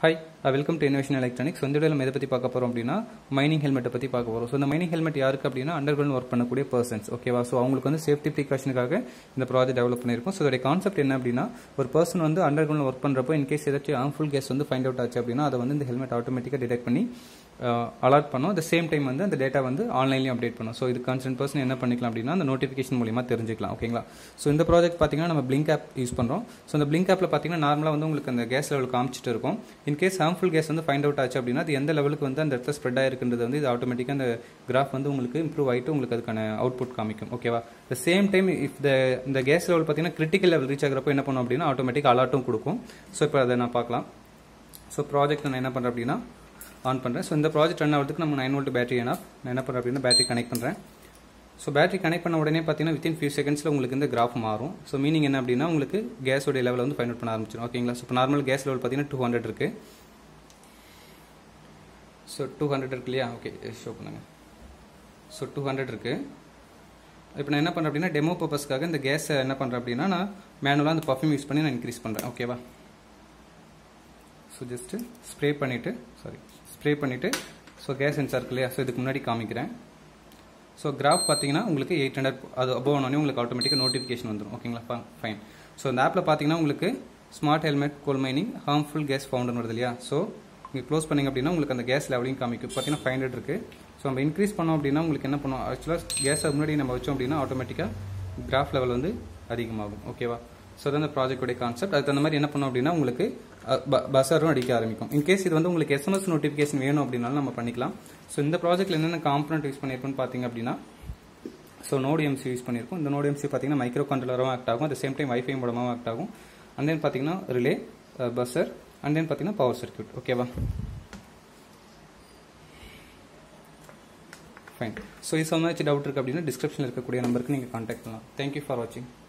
hi welcome to innovation electronics இந்த வீடியோவில் நம்ம எதை பற்றி பார்க்க போகிறோம் அப்படின்னா மைனிங் ஹெல்மெட்டை பற்றி பார்க்க போகிறோம் ஸோ இந்த மைனிங் ஹெல்மெட் யாருக்கு அப்படின்னா அண்டர் கிரவுண்ட் ஒர்க் பண்ணக்கூடிய பர்சன்ஸ் ஓகேவா ஸோ அவங்களுக்கு வந்து சேஃப்டி ப்ரிகாஷனுக்காக இந்த ப்ராஜெக்ட் டெவலப் பண்ணியிருக்கோம் ஸோ இதோட கான்செப்ட் என்ன அப்படின்னா ஒரு பர்சன் வந்து அண்டர் கிரவுண்ட் ஒர்க் பண்ணுறப்போ இன்கேஸ் ஏதாச்சும் ஹார்ம்ஃபுல் கேஸ் வந்து ஃபைண்ட் அவுட் ஆச்சு அப்படின்னா அதை வந்து இந்த ஹெல்மெட் ஆட்டோமேட்டிக்காக டிடெக்ட் பண்ணி அலர்ட் பண்ணும் அட் சேம் டைம் வந்து அந்த டேட்டா வந்து ஆன்லைன்லையும் அப்டேட் பண்ணும் ஸோ இது கன்சர்ன் பர்சன் என்ன பண்ணிக்கலாம் அப்படின்னா அந்த நோட்டிஃபிகேஷன் மூலியமா தெரிஞ்சுக்கலாம் ஓகேங்களா ஸோ இந்த ப்ராஜெக்ட் பார்த்தீங்கன்னா நம்ம பிளிங்க் ஆப் யூஸ் பண்ணுறோம் ஸோ இந்த பிளிங்க் ஆப்பில் பார்த்தீங்கன்னா நார்மலாக வந்து உங்களுக்கு அந்த கேஸ் லெவல் காமிச்சிட்டு இருக்கும் இன்கேஸ் ஹார்ம்ஃபுல் கேஸ் வந்து ஃபைண்ட் அவுட் ஆச்சு அப்படின்னா அது எந்த லெவலுக்கு வந்து அந்த இடத்துல ஸ்ப்ரெட் ஆயிருக்குன்றது வந்து இது ஆட்டோமேட்டிக்காக அந்த கிராஃப் வந்து உங்களுக்கு இம்ப்ரூவ் ஆகிட்டு உங்களுக்கு அதுக்கான அவுட்புட் காமிக்கும் ஓகேவா the same time if the இந்த கேஸ் லெவல் பார்த்தீங்கன்னா கிரிட்டிக்கல் லெவல் ரீச் ஆகிறப்போ என்ன பண்ணும் அப்படின்னா ஆட்டோமேட்டிக் அலர்ட்டும் கொடுக்கும் ஸோ இப்போ அதை நான் பார்க்கலாம் ஸோ ப்ராஜெக்ட் நான் என்ன பண்ணுறேன் அப்படின்னா ஆன் பண்ணுறேன் ஸோ இந்த ப்ராஜெக்ட் ரன் ஆகிறதுக்கு நம்ம நைன் வோல்ட் பேட்டரி என்ன நான் என்ன பண்ணுறேன் அப்படின்னா பேட்டரி கனெக்ட் பண்ணுறேன் ஸோ பேட்டரி கனெக்ட் பண்ண உடனே பார்த்தீங்கன்னா வித்தின் ஃபியூ செகண்ட்ஸில் உங்களுக்கு இந்த கிராஃப் மாறும் ஸோ மீனிங் என்ன அப்படின்னா உங்களுக்கு கேஸோட லெவல் வந்து ஃபைண்ட் அவுட் பண்ண ஆரம்பிச்சிடும் ஓகேங்களா ஸோ இப்போ நார்மல் கேஸ் லெவல் பார்த்தீங்கன்னா டூ ஹண்ட்ரட் இருக்குது ஸோ டூ ஹண்ட்ரட் இருக்கு இல்லையா ஓகே ஷோ பண்ணுங்க ஸோ டூ ஹண்ட்ரட் இருக்குது இப்போ நான் என்ன பண்ணுறேன் அப்படின்னா டெமோ பர்பஸ்க்காக இந்த கேஸை என்ன பண்ணுறேன் அப்படின்னா நான் மேனுவலாக அந்த பர்ஃப்யூம் யூஸ் பண்ணி நான் இன்க்ரீஸ் பண்ணுறேன் ஓகேவா ஸோ ஜஸ்ட்டு ஸ்ப்ரே பண்ணிவிட்டு சாரி ஸ்ப்ரே பண்ணிவிட்டு ஸோ கேஸ் சென்சார் இருக்கு இல்லையா ஸோ இதுக்கு முன்னாடி காமிக்கிறேன் ஸோ கிராஃப் பார்த்தீங்கன்னா உங்களுக்கு எயிட் ஹண்ட்ரட் அது அபோவ் ஆனோடனே உங்களுக்கு ஆட்டோமேட்டிக்காக நோட்டிஃபிகேஷன் வந்துடும் ஓகேங்களா ஃபைன் ஸோ இந்த ஆப்பில் பார்த்தீங்கன்னா உங்களுக்கு smart helmet coal mining harmful gas ஃபவுண்டுன்னு வருது இல்லையா ஸோ நீங்கள் க்ளோஸ் பண்ணிங்க அப்படின்னா உங்களுக்கு அந்த கேஸ் லெவலையும் காமிக்கும் பார்த்தீங்கன்னா ஃபைவ் ஹண்ட்ரட் இருக்குது ஸோ நம்ம இன்க்ரீஸ் பண்ணோம் அப்படின்னா உங்களுக்கு என்ன பண்ணும் ஆக்சுவலாக கேஸை முன்னாடி நம்ம வச்சோம் அப்படின்னா ஆட்டோமேட்டிக்காக கிராஃப் லெவல் வந்து அதிகமாகும் ஓகேவா ஸோ தான் இந்த ப்ராஜெக்டோடைய கான்செப்ட் அதுக்கு தகுந்த மாதிரி என்ன பண்ணோம் அப்படின்னா உங்களுக்கு பஸரும் அடிக்க ஆரம்பிக்கும் இன்கேஸ் இது வந்து உங்களுக்கு எஸ்எம்எஸ் நோட்டிஃபிகேஷன் வேணும் அப்படின்னாலும் நம்ம பண்ணிக்கலாம் ஸோ இந்த ப்ராஜெக்ட்டில் என்னென்ன காம்பனண்ட் யூஸ் பண்ணியிருக்கோம்னு பார்த்தீங்க அப்படின்னா ஸோ நோடு எம்சி யூஸ் பண்ணியிருக்கோம் இந்த நோடு எம்சி பார்த்தீங்கன்னா மைக்ரோ கண்ட்ரோலரும் ஆக்ட் ஆகும் அட் சேம் டைம் வைஃபை மூலமாகவும் ஆக்ட் ஆகும் அண்ட் தென் பார்த்தீங்கன்னா ரிலே பஸ்ஸர் அண்ட் தென் பார்த்தீங்கன்னா பவர் சர்க்கியூட் ஓகேவா ஃபைன் ஸோ இது சம்மந்தாச்சு டவுட் இருக்குது அப்படின்னா டிஸ்கிரிப்ஷனில் இருக்கக்கூடிய நம்பருக்கு நீங்கள் கான்டாக்ட் பண்ணலாம் தேங்க்யூ ஃபார் வாட்சிங்